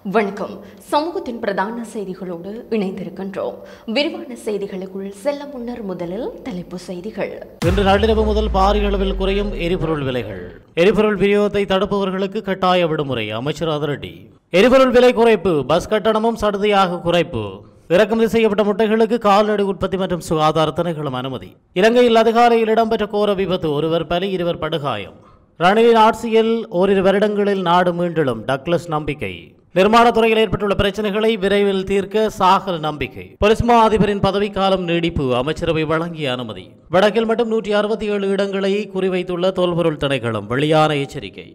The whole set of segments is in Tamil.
வணக்கம் சமூகத்தின் பிரதான செய்திகளோடு இணைந்திருக்கின்றோம் விரிவான செய்திகளுக்குள் செல்ல முன்னர் முதலில் தலைப்பு செய்திகள் இன்று நள்ளிரவு முதல் பாரிய அளவில் குறையும் எரிபொருள் விலைகள் எரிபொருள் விநியோகத்தை தடுப்பவர்களுக்கு கட்டாய விடுமுறை அமைச்சர் அதிரடி எரிபொருள் விலை குறைப்பு பஸ் கட்டணமும் சடுதியாக குறைப்பு இறக்குமதி செய்யப்பட்ட முட்டைகளுக்கு கால்நடை உற்பத்தி மற்றும் சுகாதார திணைக்களம் அனுமதி இலங்கையில் அதிகாலையில் இடம்பெற்ற கோர விபத்து ஒருவர் பலி இருவர் படுகாயம் ரணிலின் ஆட்சியில் ஓரிரு வருடங்களில் நாடு மீண்டெழும் டக்ளஸ் நம்பிக்கை நிர்மாணத் துறையில் ஏற்பட்டுள்ள பிரச்சனைகளை விரைவில் தீர்க்க சாகல் நம்பிக்கை போலீஸ் மா அதிபரின் பதவிக்காலம் நீடிப்பு அமைச்சரவை வழங்கிய அனுமதி வடக்கில் மட்டும் நூற்றி அறுபத்தி ஏழு இடங்களை குறிவைத்துள்ள தொல்பொருள் திணைக்களம் வெளியான எச்சரிக்கை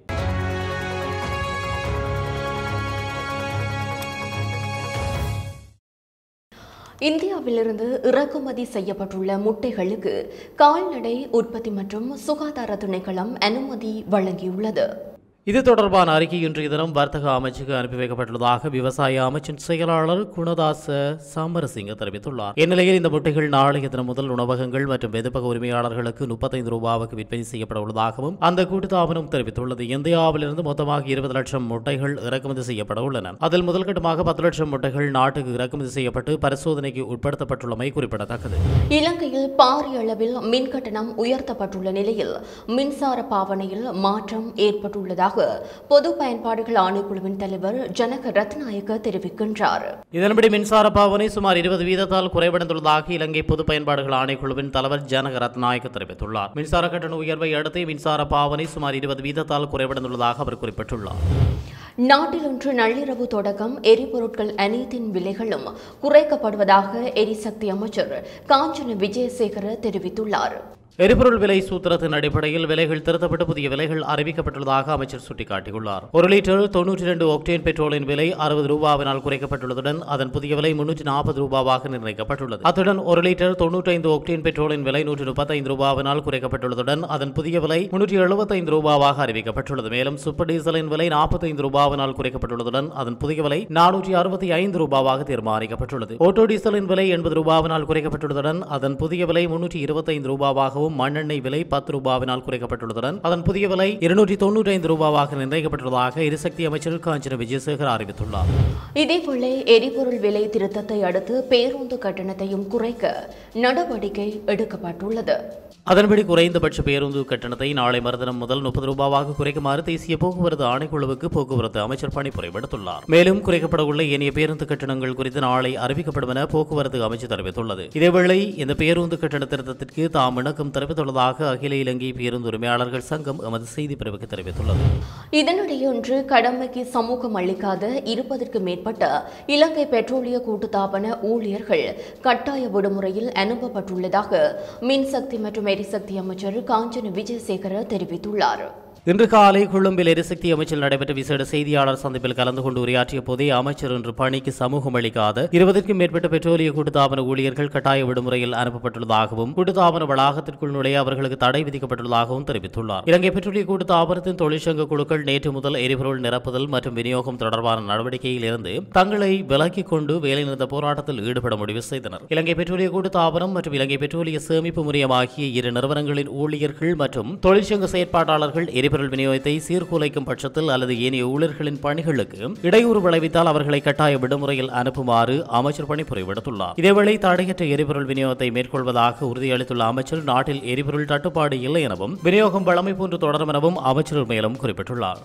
இந்தியாவிலிருந்து இறக்குமதி செய்யப்பட்டுள்ள முட்டைகளுக்கு கால்நடை உற்பத்தி மற்றும் சுகாதார திணைக்களம் அனுமதி வழங்கியுள்ளது இது தொடர்பான அறிக்கை இன்றைய தினம் வர்த்தக அமைச்சுக்கு அனுப்பி வைக்கப்பட்டுள்ளதாக விவசாய அமைச்சின் செயலாளர் குணதாச சாமரசிங்க தெரிவித்துள்ளார் இந்நிலையில் இந்த முட்டைகள் நாளைய தினம் முதல் உணவகங்கள் மற்றும் வெதுப்பக உரிமையாளர்களுக்கு முப்பத்தைந்து ரூபாவுக்கு விற்பனை செய்யப்பட உள்ளதாகவும் அந்த கூட்டுத்தாபனம் தெரிவித்துள்ளது இந்தியாவிலிருந்து மொத்தமாக இருபது லட்சம் முட்டைகள் இறக்குமதி செய்யப்பட உள்ளன அதில் முதல் கட்டமாக பத்து லட்சம் முட்டைகள் நாட்டுக்கு இறக்குமதி செய்யப்பட்டு பரிசோதனைக்கு உட்படுத்தப்பட்டுள்ளமை குறிப்பிடத்தக்கது இலங்கையில் பாரிய அளவில் மின் கட்டணம் உயர்த்தப்பட்டுள்ள நிலையில் மின்சார பாவனையில் மாற்றம் ஏற்பட்டுள்ளதாக பொது பயன்பாடுகள் ஆணைக்குழுவின் தலைவர் ஜனக ரத்நாயக்க தெரிவிக்கின்றார் இதன்படி மின்சார பாவனை சுமார் இருபது வீதத்தால் குறைவடைந்துள்ளதாக இலங்கை பொது பயன்பாடுகள் ஆணைக்குழுவின் தலைவர் ஜனக ரத்நாயக்க தெரிவித்துள்ளார் மின்சார கட்டண உயர்வை அடுத்து மின்சார பாவனை சுமார் இருபது வீதத்தால் குறைவடைந்துள்ளதாக அவர் குறிப்பிட்டுள்ளார் நாட்டில் இன்று நள்ளிரவு தொடக்கம் எரிபொருட்கள் அனைத்தின் விலைகளும் குறைக்கப்படுவதாக எரிசக்தி அமைச்சர் காஞ்சன விஜயசேகர தெரிவித்துள்ளார் எரிபொருள் விலை சூத்திரத்தின் அடிப்படையில் விலைகள் திருத்தப்பட்டு புதிய விலைகள் அறிவிக்கப்பட்டுள்ளதாக அமைச்சர் சுட்டிக்காட்டியுள்ளார் ஒரு லிட்டர் தொன்னூற்றி ரெண்டு ஒக்டேன் பெட்ரோலின் விலை அறுபது ரூபாவினால் குறைக்கப்பட்டுள்ளதுடன் அதன் புதிய விலை முன்னூற்றி நாற்பது ரூபாவாக நிர்ணயிக்கப்பட்டுள்ளது அத்துடன் ஒரு லிட்டர் தொன்னூற்றைந்து ஒக்டேன் பெட்ரோலின் விலை நூற்றி முப்பத்தைந்து ரூபாவினால் குறைக்கப்பட்டுள்ளதுடன் அதன் புதிய விலை முன்னூற்றி எழுபத்தைந்து ரூபாவாக அறிவிக்கப்பட்டுள்ளது மேலும் சூப்பர் டீசலின் விலை நாற்பத்தைந்து ரூபாவினால் குறைக்கப்பட்டுள்ளதுடன் அதன் புதிய விலை நானூற்றி அறுபத்தி ஐந்து ரூபாவாக தீர்மானிக்கப்பட்டுள்ளது ஓட்டோ டீசலின் விலை எண்பது ரூபாவினால் குறைக்கப்பட்டுள்ளதுடன் அதன் புதிய விலை முன்னூற்றி இருபத்தைந்து ரூபாவாகவும் மண்ணெண்ணெய் விலை பத்து ரூபாவினால் குறைக்கப்பட்டுள்ளதுடன் அதன் புதிய விலை இருநூற்றி தொன்னூற்றி ஐந்து ரூபாவாக நிர்ணயிக்கப்பட்டுள்ளதாக எரிசக்தி அமைச்சர் காஞ்சன விஜயசேகர் அறிவித்துள்ளார் இதேவேளை எரிபொருள் விலை திருத்தத்தை அடுத்து பேருந்து கட்டணத்தையும் குறைக்க நடவடிக்கை எடுக்கப்பட்டுள்ளது அதன்படி குறைந்தபட்ச பேருந்து கட்டணத்தை நாளை மறுதினம் முதல் முப்பது ரூபாவாக குறைக்குமாறு தேசிய போக்குவரத்து ஆணைக்குழுவுக்கு போக்குவரத்து அமைச்சர் பணிப்புரை விடுத்துள்ளார் மேலும் குறைக்கப்பட உள்ள ஏனைய பேருந்து கட்டணங்கள் குறித்து நாளை அறிவிக்கப்படும் என போக்குவரத்து அமைச்சு தெரிவித்துள்ளது இதேவேளை இந்த பேருந்து கட்டண திருத்தத்திற்கு தாம் இணக்கம் தெரிவித்துள்ளதாக அகில இலங்கை பேருந்து உரிமையாளர்கள் சங்கம் எமது செய்தி பிரிவுக்கு தெரிவித்துள்ளது இதனிடையே இன்று கடமைக்கு சமூகம் அளிக்காத இருபதற்கு மேற்பட்ட இலங்கை பெட்ரோலிய கூட்டுத்தாபன ஊழியர்கள் கட்டாய விடுமுறையில் அனுப்பப்பட்டுள்ளதாக மின்சக்தி மற்றும் எரிசக்தி அமைச்சர் காஞ்சன விஜயசேகர தெரிவித்துள்ளார் இன்று காலை கொழும்பில் எரிசக்தி அமைச்சில் நடைபெற்ற விசேட செய்தியாளர் சந்திப்பில் கலந்து கொண்டு உரையாற்றிய போதே அமைச்சர் இன்று பணிக்கு சமூகம் அளிக்காத இருபதற்கும் மேற்பட்ட பெட்ரோலிய கூட்டுத்தாபன ஊழியர்கள் கட்டாய விடுமுறையில் அனுப்பப்பட்டுள்ளதாகவும் கூட்டுத்தாபன வளாகத்திற்குள் நுழைய அவர்களுக்கு தடை விதிக்கப்பட்டுள்ளதாகவும் தெரிவித்துள்ளார் இலங்கை பெட்ரோலிய கூட்டுத்தாபனத்தின் தொழிற்சங்க குழுக்கள் நேற்று முதல் எரிபொருள் நிரப்புதல் மற்றும் விநியோகம் தொடர்பான நடவடிக்கையில் இருந்து தங்களை விலக்கிக் கொண்டு வேலைநிறுத்த போராட்டத்தில் ஈடுபட முடிவு செய்தனர் இலங்கை பெட்ரோலிய கூட்டுத்தாபனம் மற்றும் இலங்கை பெட்ரோலிய சேமிப்பு முறையம் ஆகிய இரு நிறுவனங்களின் ஊழியர்கள் மற்றும் தொழிற்சங்க செயற்பாட்டாளர்கள் எரிபொருள் விநியோகத்தை சீர்குலைக்கும் பட்சத்தில் அல்லது ஏனைய ஊழியர்களின் பணிகளுக்கு இடையூறு விளைவித்தால் அவர்களை கட்டாய விடுமுறையில் அனுப்புமாறு அமைச்சர் பணிப்புரை விடுத்துள்ளார் இதேவேளை தடையற்ற எரிபொருள் விநியோகத்தை மேற்கொள்வதாக உறுதியளித்துள்ள அமைச்சர் நாட்டில் எரிபொருள் தட்டுப்பாடு இல்லை எனவும் விநியோகம் வழமை போன்று தொடரும் எனவும் அமைச்சர் மேலும் குறிப்பிட்டுள்ளார்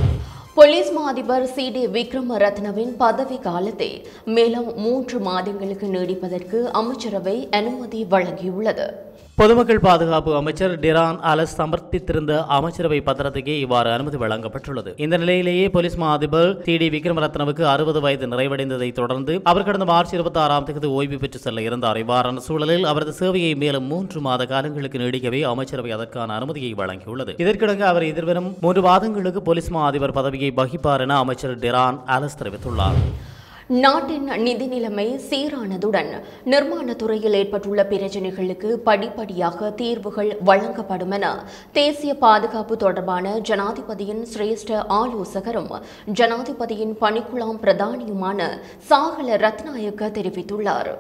போலீஸ் மா அதிபர் சி டி விக்ரம ரத்னவின் பதவி காலத்தை மேலும் மூன்று மாதங்களுக்கு நீடிப்பதற்கு அமைச்சரவை அனுமதி வழங்கியுள்ளது பொதுமக்கள் பாதுகாப்பு அமைச்சர் டிரான் அலஸ் சமர்ப்பித்திருந்த அமைச்சரவை பத்திரத்துக்கே இவ்வாறு அனுமதி வழங்கப்பட்டுள்ளது இந்த நிலையிலேயே போலீஸ் மா அதிபர் டி டி விக்ரமரத்னவுக்கு அறுபது வயது நிறைவடைந்ததை தொடர்ந்து அவர் கடந்த மார்ச் இருபத்தி ஆறாம் தேதி ஓய்வு பெற்று செல்ல இருந்தார் இவ்வாறான சூழலில் அவரது சேவையை மேலும் மூன்று மாத காலங்களுக்கு நீடிக்கவே அமைச்சரவை அதற்கான அனுமதியை வழங்கியுள்ளது இதற்கிடங்க அவர் எதிர்வரும் மூன்று மாதங்களுக்கு போலீஸ் மா அதிபர் பதவியை வகிப்பார் என அமைச்சர் டிரான் அலஸ் தெரிவித்துள்ளார் நாட்டின் நிதி நிலைமை சீரானதுடன் நிர்மாணத் துறையில் ஏற்பட்டுள்ள பிரச்சினைகளுக்கு படிப்படியாக தீர்வுகள் வழங்கப்படும் என தேசிய பாதுகாப்பு தொடர்பான ஜனாதிபதியின் சிரேஷ்ட ஆலோசகரும் ஜனாதிபதியின் பணிக்குழாம் பிரதானியுமான சாகல ரத்நாயக்க தெரிவித்துள்ளார்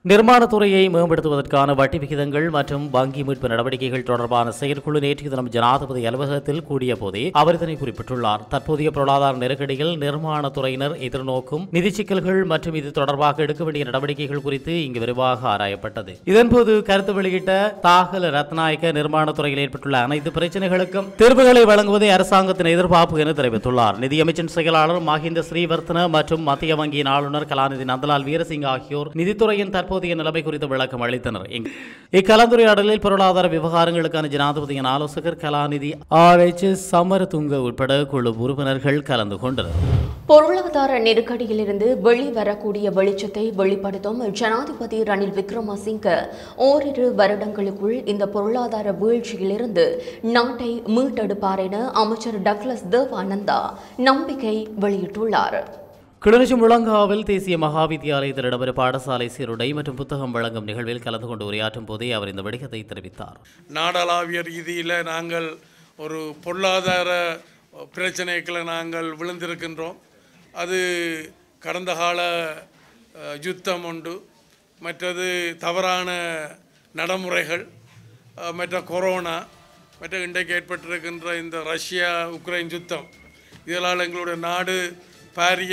நிர்மாணத்துறையை மேம்படுத்துவதற்கான வட்டி விகிதங்கள் மற்றும் வங்கி மீட்பு நடவடிக்கைகள் தொடர்பான செயற்குழு நேற்றைய தினம் ஜனாதிபதி அலுவலகத்தில் கூடிய போதே அவர் இதனை குறிப்பிட்டுள்ளார் தற்போதைய பொருளாதார நெருக்கடியில் நிர்மாணத்துறையினர் எதிர்நோக்கும் நிதி சிக்கல்கள் மற்றும் இது தொடர்பாக எடுக்க வேண்டிய நடவடிக்கைகள் குறித்து இங்கு விரிவாக ஆராயப்பட்டது இதன்போது கருத்து வெளியிட்ட தாகல ரத்நாயக்க நிர்மாணத்துறையில் ஏற்பட்டுள்ள அனைத்து பிரச்சனைகளுக்கும் தீர்வுகளை வழங்குவதே அரசாங்கத்தின் எதிர்பார்ப்பு என தெரிவித்துள்ளார் நிதியமைச்சின் செயலாளர் மஹிந்த ஸ்ரீவர்த்தன மற்றும் மத்திய வங்கியின் ஆளுநர் கலாநிதி நந்தலால் வீரசிங் ஆகியோர் நிதித்துறையின் தற்போதைய நிலைமை குறித்து விளக்கம் அளித்தனர் இங்கு- இக்கலந்துரையாடலில் பொருளாதார விவகாரங்களுக்கான ஜனாதிபதியின் ஆலோசகர் கலாநிதி ஆர் எச் சமரதுங்க உட்பட குழு உறுப்பினர்கள் கலந்து கொண்டனர் பொருளாதார நெருக்கடியிலிருந்து வெளிவரக்கூடிய வெளிச்சத்தை வெளிப்படுத்தும் ஜனாதிபதி ரணில் விக்ரமசிங்க ஓரிரு வருடங்களுக்குள் இந்த பொருளாதார வீழ்ச்சியிலிருந்து நாட்டை மீட்டெடுப்பார் என அமைச்சர் டக்ளஸ் தேவானந்தா நம்பிக்கை வெளியிட்டுள்ளார் கிளிநொச்சி முழங்காவில் தேசிய மகாவித்தியாலயத்தில் இடம்பெறும் பாடசாலை சீருடை மற்றும் புத்தகம் வழங்கும் நிகழ்வில் கலந்து கொண்டு உரையாற்றும் போதே அவர் இந்த விடயத்தை தெரிவித்தார் நாடளாவிய ரீதியில் நாங்கள் ஒரு பொருளாதார பிரச்சனைகளை நாங்கள் விழுந்திருக்கின்றோம் அது கடந்த கால அஹ், யுத்தம் உண்டு மற்றது தவறான நடைமுறைகள் அஹ், மற்ற கொரோனா மற்ற இன்றைக்கு ஏற்பட்டிருக்கின்ற இந்த ரஷ்யா உக்ரைன் யுத்தம் இதனால் எங்களுடைய நாடு பாரிய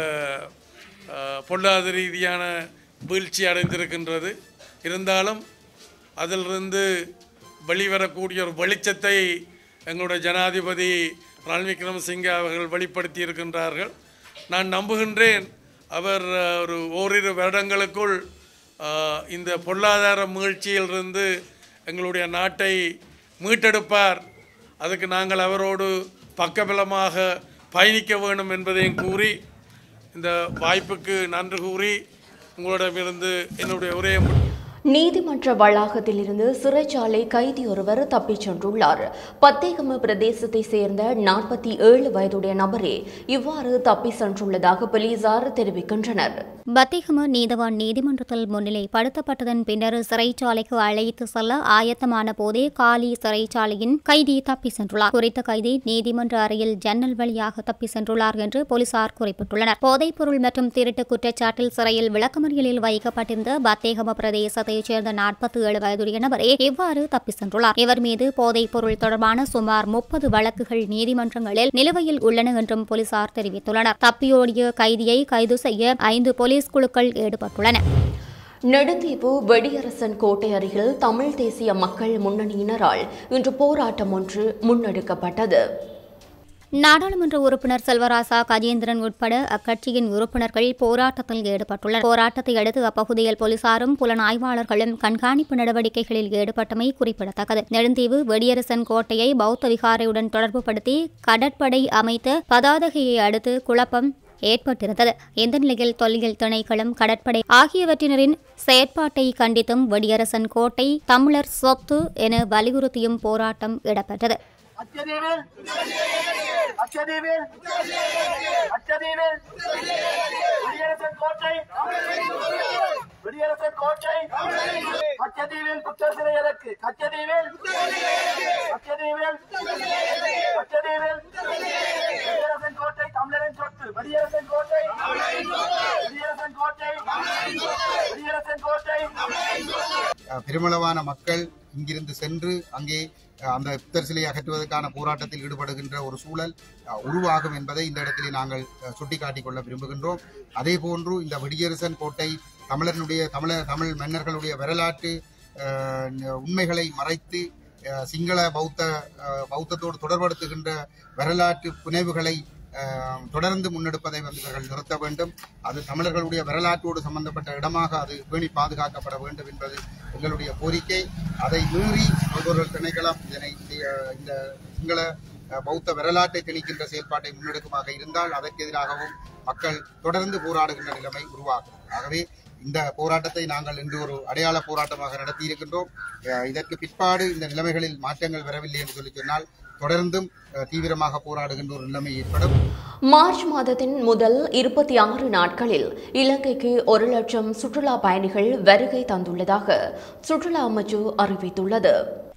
அஹ், பொருளாதார ரீதியான வீழ்ச்சி அடைந்திருக்கின்றது இருந்தாலும் அதிலிருந்து வெளிவரக்கூடிய ஒரு வெளிச்சத்தை எங்களுடைய ஜனாதிபதி ரணில் விக்ரமசிங்கே அவர்கள் வெளிப்படுத்தி இருக்கின்றார்கள் நான் நம்புகின்றேன் அவர் அஹ், ஒரு ஓரிரு வருடங்களுக்குள் அஹ், இந்த பொருளாதார மீழ்ச்சியிலிருந்து எங்களுடைய நாட்டை மீட்டெடுப்பார் அதுக்கு நாங்கள் அவரோடு பக்கபலமாக பயணிக்க வேண்டும் என்பதையும் கூறி இந்த வாய்ப்புக்கு நன்றி கூறி உங்களிடமிருந்து என்னுடைய உரையை மு- நீதிமன்ற வளாகத்திலிருந்து சிறைச்சாலை கைதி ஒருவர் தப்பிச் சென்றுள்ளார் பத்தேகம பிரதேசத்தை சேர்ந்த நாற்பத்தி ஏழு வயதுடைய நபரே இவ்வாறு தப்பி சென்றுள்ளதாக போலீசார் தெரிவிக்கின்றனர் பத்திகம நீதவான் நீதிமன்றத்தில் முன்னிலைப்படுத்தப்பட்டதன் பின்னர் சிறைச்சாலைக்கு அழைத்து செல்ல ஆயத்தமான போதே காலி சிறைச்சாலையின் கைதி தப்பி சென்றுள்ளார் குறித்த கைதி நீதிமன்ற அறையில் ஜன்னல் வழியாக தப்பி சென்றுள்ளார் என்று போலீசார் குறிப்பிட்டுள்ளனர் போதைப்பொருள் மற்றும் திருட்டு குற்றச்சாட்டில் சிறையில் விளக்கமறியலில் வைக்கப்பட்டிருந்த பத்தேகம பிரதேசத்தைச் சேர்ந்த நாற்பத்தி ஏழு வயதுடைய நபரே இவ்வாறு தப்பி சென்றுள்ளார் இவர் மீது போதைப் பொருள் தொடர்பான சுமார் முப்பது வழக்குகள் நீதிமன்றங்களில் நிலுவையில் உள்ளன என்றும் போலீசார் தெரிவித்துள்ளனர் தப்பியோடிய கைதியை கைது செய்ய ஐந்து போலீஸ் குழுக்கள் ஈடுபட்டுள்ளன நெடுந்தீவு வெடியரசன் கோட்டை அருகில் தமிழ் தேசிய மக்கள் முன்னணியினரால் இன்று போராட்டம் ஒன்று முன்னெடுக்கப்பட்டது நாடாளுமன்ற உறுப்பினர் செல்வராசா கஜேந்திரன் உட்பட அக்கட்சியின் உறுப்பினர்கள் போராட்டத்தில் ஈடுபட்டுள்ளனர் போராட்டத்தை அடுத்து அப்பகுதியில் போலீசாரும் புலனாய்வாளர்களும் கண்காணிப்பு நடவடிக்கைகளில் ஈடுபட்டமை குறிப்பிடத்தக்கது நெடுந்தீவு வெடியரசன் கோட்டையை பௌத்த விகாரையுடன் தொடர்புபடுத்தி கடற்படை அமைத்த பதாதகையை அடுத்து குழப்பம் ஏற்பட்டிருந்தது இந்த நிலையில் தொல்லியல் திணைக்களம் கடற்படை ஆகியவற்றினரின் செயற்பாட்டை கண்டித்தும் வெடியரசன் கோட்டை தமிழர் சொத்து என வலியுறுத்தியும் போராட்டம் இடம்பெற்றது அச்சதீவில் அச்சதீவில் அச்சதீவில் குடியரசன் கோட்டை குடியரசன் கோட்டை அச்சதீவில் புத்தர் சிலை எதற்கு அச்சதீவில் அச்சதீவில் அச்சதீவில் குடியரசன் கோட்டை தமிழரின் சொத்து குடியரசன் கோட்டை குடியரசன் கோட்டை குடியரசன் கோட்டை அஹ் பெருமளவான மக்கள் இங்கிருந்து சென்று அங்கே அஹ், அந்த புத்தர் சிலையை அகற்றுவதற்கான போராட்டத்தில் ஈடுபடுகின்ற ஒரு சூழல் அஹ், உருவாகும் என்பதை இந்த இடத்திலே நாங்கள் அஹ், சுட்டிக்காட்டிக் கொள்ள விரும்புகின்றோம் அதே போன்று இந்த வெடியரசன் கோட்டை தமிழனுடைய தமிழர் தமிழ் மன்னர்களுடைய வரலாற்று அஹ், உண்மைகளை மறைத்து அஹ், சிங்கள பௌத்த அஹ், பௌத்தத்தோடு தொடர்படுத்துகின்ற வரலாற்று புனைவுகளை அஹ், தொடர்ந்து முன்னெடுப்பதை வந்து இவர்கள் நிறுத்த வேண்டும் அது தமிழர்களுடைய வரலாற்றோடு சம்பந்தப்பட்ட இடமாக அது பேணி பாதுகாக்கப்பட வேண்டும் என்பது எங்களுடைய கோரிக்கை அதை மீறி நுகர்வோர் திணைக்களம் இதனை அஹ், இந்த சிங்கள அஹ், பௌத்த வரலாற்றை திணிக்கின்ற செயல்பாட்டை முன்னெடுக்குமாக இருந்தால் அதற்கு எதிராகவும் மக்கள் தொடர்ந்து போராடுகின்ற நிலைமை உருவாகும் ஆகவே இந்த போராட்டத்தை நாங்கள் இன்று ஒரு அடையாள போராட்டமாக நடத்தி இருக்கின்றோம் அஹ், இதற்கு பிற்பாடு இந்த நிலைமைகளில் மாற்றங்கள் வரவில்லை என்று சொல்லி சொன்னால் தொடர்ந்தும் அஹ், தீவிரமாக போராடுகின்ற ஒரு நிலைமை ஏற்படும் மார்ச் மாதத்தின் முதல் இருபத்தி ஆறு நாட்களில் இலங்கைக்கு ஒரு லட்சம் சுற்றுலா பயணிகள் வருகை தந்துள்ளதாக சுற்றுலா அமைச்சு அறிவித்துள்ளது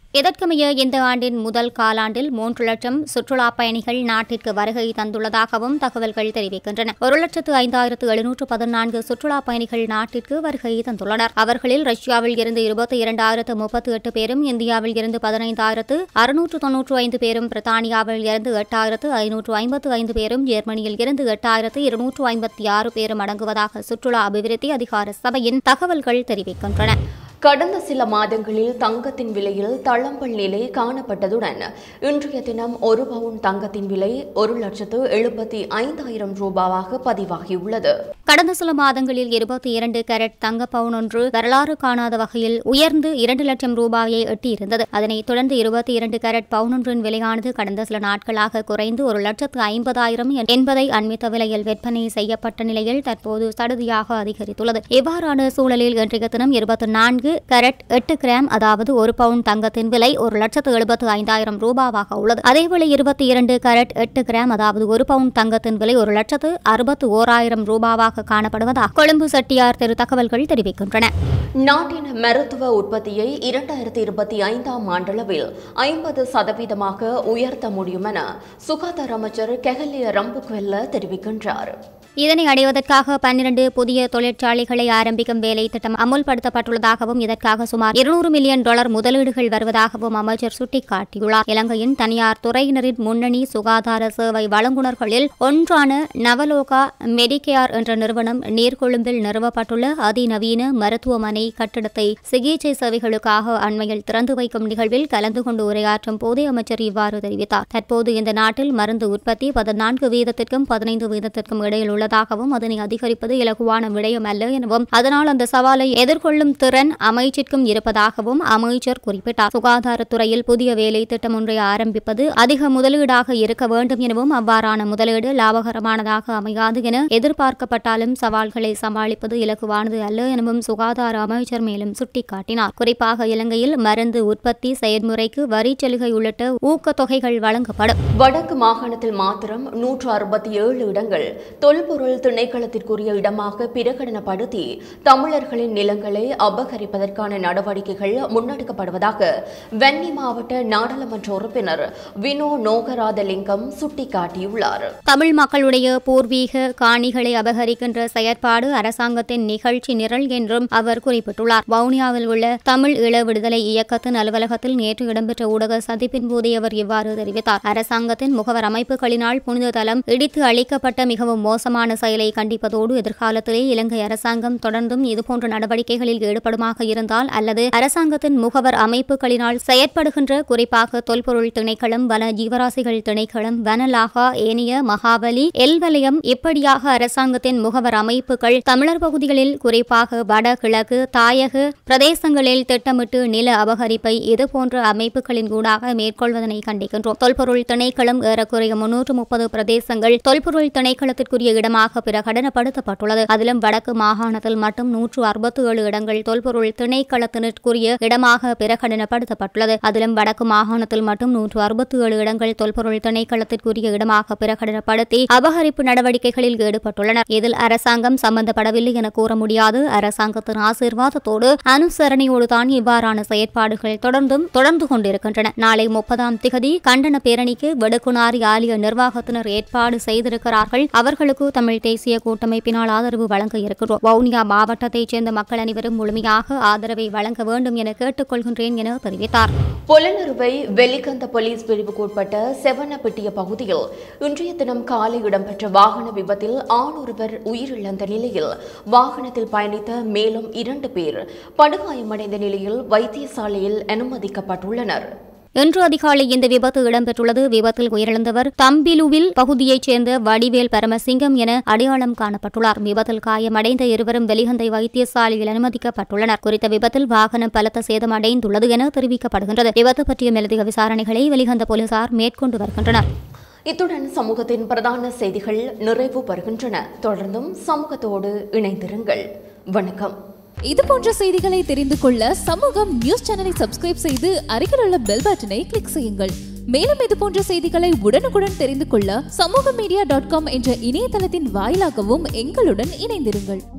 இதற்கமைய இந்த ஆண்டின் முதல் காலாண்டில் மூன்று லட்சம் சுற்றுலா பயணிகள் நாட்டிற்கு வருகை தந்துள்ளதாகவும் தகவல்கள் தெரிவிக்கின்றன ஒரு லட்சத்து ஐந்தாயிரத்து எழுநூற்று பதினான்கு சுற்றுலா பயணிகள் நாட்டிற்கு வருகை தந்துள்ளனர் அவர்களில் ரஷ்யாவில் இருந்து இருபத்தி இரண்டாயிரத்து முப்பத்தி எட்டு பேரும் இந்தியாவில் இருந்து பதினைந்தாயிரத்து அறுநூற்று தொன்னூற்று ஐந்து பேரும் பிரித்தானியாவில் இருந்து எட்டாயிரத்து ஐநூற்று ஐம்பத்து ஐந்து பேரும் ஜெர்மனியில் இருந்து எட்டாயிரத்து இருநூற்று ஐம்பத்தி ஆறு பேரும் அடங்குவதாக சுற்றுலா அபிவிருத்தி அதிகார சபையின் தகவல்கள் தெரிவிக்கின்றன கடந்த சில மாதங்களில் தங்கத்தின் விலையில் தளம்பல் நிலை காணப்பட்டதுடன் இன்றைய தினம் ஒரு பவுன் தங்கத்தின் விலை ஒரு லட்சத்து எழுபத்தி ஐந்தாயிரம் ரூபாவாக பதிவாகியுள்ளது கடந்த சில மாதங்களில் இருபத்தி இரண்டு கேரட் தங்க பவுன் ஒன்று வரலாறு காணாத வகையில் உயர்ந்து இரண்டு லட்சம் ரூபாயை எட்டியிருந்தது அதனைத் தொடர்ந்து இருபத்தி இரண்டு கேரட் பவுன் ஒன்றின் விலையானது கடந்த சில நாட்களாக குறைந்து ஒரு லட்சத்து ஐம்பதாயிரம் என்பதை அண்மித்த விலையில் விற்பனை செய்யப்பட்ட நிலையில் தற்போது சடுதியாக அதிகரித்துள்ளது இவ்வாறான சூழலில் இன்றைய தினம் இருபத்தி நான்கு கேரட் எட்டு கிராம் அதாவது ஒரு பவுன் தங்கத்தின் விலை ஒரு லட்சத்து எழுபத்து ஐந்தாயிரம் ரூபாவாக உள்ளது அதேவேளை இருபத்தி இரண்டு கேரட் எட்டு கிராம் அதாவது ஒரு பவுன் தங்கத்தின் விலை ஒரு லட்சத்து அறுபத்து ஓராயிரம் ரூபாவாக காணப்படுவதாக கொழும்பு செட்டியார் தெரு தகவல்கள் தெரிவிக்கின்றன நாட்டின் மருத்துவ உற்பத்தியை இரண்டாயிரத்தி இருபத்தி ஐந்தாம் ஆண்டளவில் ஐம்பது சதவீதமாக உயர்த்த முடியும் என சுகாதார அமைச்சர் கெஹலிய ரம்புக்வெல்ல தெரிவிக்கின்றார் இதனை அடைவதற்காக பன்னிரண்டு புதிய தொழிற்சாலைகளை ஆரம்பிக்கும் வேலை திட்டம் அமுல்படுத்தப்பட்டுள்ளதாகவும் இதற்காக சுமார் இருநூறு மில்லியன் டாலர் முதலீடுகள் வருவதாகவும் அமைச்சர் சுட்டிக்காட்டியுள்ளார் இலங்கையின் தனியார் துறையினரின் முன்னணி சுகாதார சேவை வழங்குநர்களில் ஒன்றான நவலோகா மெடிகேர் என்ற நிறுவனம் நீர்கொழும்பில் நிறுவப்பட்டுள்ள அதிநவீன மருத்துவமனை கட்டிடத்தை சிகிச்சை சேவைகளுக்காக அண்மையில் திறந்து வைக்கும் நிகழ்வில் கலந்து கொண்டு உரையாற்றும் போதே அமைச்சர் இவ்வாறு தெரிவித்தார் தற்போது இந்த நாட்டில் மருந்து உற்பத்தி பதினான்கு வீதத்திற்கும் பதினைந்து வீதத்திற்கும் இடையில் உள்ளதாகவும் அதனை அதிகரிப்பது இலகுவான விடயம் அல்ல எனவும் அதனால் அந்த சவாலை எதிர்கொள்ளும் திறன் அமைச்சிற்கும் இருப்பதாகவும் அமைச்சர் குறிப்பிட்டார் சுகாதாரத்துறையில் புதிய வேலை திட்டம் ஒன்றை ஆரம்பிப்பது அதிக முதலீடாக இருக்க வேண்டும் எனவும் அவ்வாறான முதலீடு லாபகரமானதாக அமையாது என எதிர்பார்க்கப்பட்டாலும் சவால்களை சமாளிப்பது இலகுவானது அல்ல எனவும் சுகாதார அமைச்சர் மேலும் சுட்டிக்காட்டினார் குறிப்பாக இலங்கையில் மருந்து உற்பத்தி செயல்முறைக்கு வரி சலுகை உள்ளிட்ட ஊக்கத்தொகைகள் வழங்கப்படும் வடக்கு மாகாணத்தில் மாத்திரம் நூற்று அறுபத்தி ஏழு இடங்கள் தொல்பொருள் திணைக்களத்திற்குரிய இடமாக பிரகடனப்படுத்தி தமிழர்களின் நிலங்களை அபகரிப்பதற்கான நடவடிக்கைகள் முன்னெடுக்கப்படுவதாக வன்னி மாவட்ட நாடாளுமன்ற உறுப்பினர் வினோ நோகராதலிங்கம் சுட்டிக்காட்டியுள்ளார் தமிழ் மக்களுடைய பூர்வீக காணிகளை அபகரிக்கின்ற செயற்பாடு அரசாங்கத்தின் நிகழ்ச்சி நிரல் என்றும் அவர் குறிப்பிட்டுள்ளார் வவுனியாவில் உள்ள தமிழ் இள விடுதலை இயக்கத்தின் அலுவலகத்தில் நேற்று இடம்பெற்ற ஊடக சந்திப்பின் போதே அவர் இவ்வாறு தெரிவித்தார் அரசாங்கத்தின் முகவர் அமைப்புகளினால் புனித தலம் இடித்து அளிக்கப்பட்ட மிகவும் மோசமான செயலை கண்டிப்பதோடு எதிர்காலத்திலே இலங்கை அரசாங்கம் தொடர்ந்தும் இதுபோன்ற நடவடிக்கைகளில் ஈடுபடுமாக இருந்தால் அல்லது அரசாங்கத்தின் முகவர் அமைப்புகளினால் செயற்படுகின்ற குறிப்பாக தொல்பொருள் திணைக்களம் வன ஜீவராசிகள் திணைக்களம் வனலாகா ஏனிய மகாபலி எல்வலயம் இப்படியாக அரசாங்கத்தின் முகவர் அமைப்புகள் தமிழர் பகுதிகளில் குறிப்பாக வட கிழக்கு தாயக பிரதேசங்களில் திட்டமிட்டு நில அபகரிப்பை இதுபோன்ற அமைப்புகளின் ஊடாக மேற்கொள்வதனை கண்டிக்கின்றோம் தொல்பொருள் திணைக்களம் ஏறக்குறைய முன்னூற்று முப்பது பிரதேசங்கள் தொல்பொருள் திணைக்களத்திற்குரிய இடமாக பிரகடனப்படுத்தப்பட்டுள்ளது அதிலும் வடக்கு மாகாணத்தில் மட்டும் நூற்று அறுபத்தி ஏழு இடங்கள் தொல்பொருள் திணைக்களத்தினருக்குரிய இடமாக பிரகடனப்படுத்தப்பட்டுள்ளது அதிலும் வடக்கு மாகாணத்தில் மட்டும் நூற்று அறுபத்தி ஏழு இடங்கள் தொல்பொருள் திணைக்களத்திற்குரிய இடமாக பிரகடனப்படுத்தி அபகரிப்பு நடவடிக்கைகளில் ஈடுபட்டுள்ளனர் இதில் அரசாங்கம் சம்பந்தப்படவில்லை என கூற முடியாது அரசாங்கத்தின் ஆசீர்வாதத்தோடு அனுசரணையோடு தான் இவ்வாறான செயற்பாடுகள் தொடர்ந்தும் தொடர்ந்து கொண்டிருக்கின்றன நாளை முப்பதாம் திகதி கண்டன பேரணிக்கு வெடுக்குனாரி ஆலய நிர்வாகத்தினர் ஏற்பாடு செய்திருக்கிறார்கள் அவர்களுக்கு தமிழ் தேசிய கூட்டமைப்பினால் ஆதரவு வழங்க இருக்கிறோம் வவுனியா மாவட்டத்தைச் சேர்ந்த மக்கள் அனைவரும் முழுமையாக ஆதரவை வழங்க வேண்டும் என கேட்டுக்கொள்கின்றேன் என தெரிவித்தார் புலனறுவை வெலிகந்த போலீஸ் பிரிவுக்குட்பட்ட செவனப்பட்டிய பகுதியில் இன்றைய தினம் காலை இடம்பெற்ற வாகன விபத்தில் ஆண் ஒருவர் உயிரிழந்த நிலையில் வாகனத்தில் பயணித்த மேலும் இரண்டு பேர் படுகாயமடைந்த நிலையில் வைத்தியசாலையில் அனுமதிக்கப்பட்டுள்ளனர் இன்று அதிகாலை இந்த விபத்து இடம்பெற்றுள்ளது விபத்தில் உயிரிழந்தவர் தம்பிலுவில் பகுதியைச் சேர்ந்த வடிவேல் பரமசிங்கம் என அடையாளம் காணப்பட்டுள்ளார் விபத்தில் காயமடைந்த இருவரும் வெலிகந்தை வைத்தியசாலையில் அனுமதிக்கப்பட்டுள்ளனர் குறித்த விபத்தில் வாகனம் பலத்த சேதம் அடைந்துள்ளது என தெரிவிக்கப்படுகின்றது விபத்து பற்றிய மேலதிக விசாரணைகளை வெலிகந்த போலீசார் மேற்கொண்டு வருகின்றனர் இத்துடன் சமூகத்தின் பிரதான செய்திகள் நிறைவு பெறுகின்றன தொடர்ந்தும் சமூகத்தோடு இணைந்திருங்கள் வணக்கம் இது போன்ற செய்திகளை தெரிந்து கொள்ள சமூகம் நியூஸ் சேனலை சப்ஸ்கிரைப் செய்து அருகில் உள்ள பெல் பட்டனை கிளிக் செய்யுங்கள் மேலும் இது போன்ற செய்திகளை உடனுக்குடன் தெரிந்து கொள்ள சமூக மீடியா டாட் காம் என்ற இணையதளத்தின் வாயிலாகவும் எங்களுடன் இணைந்திருங்கள்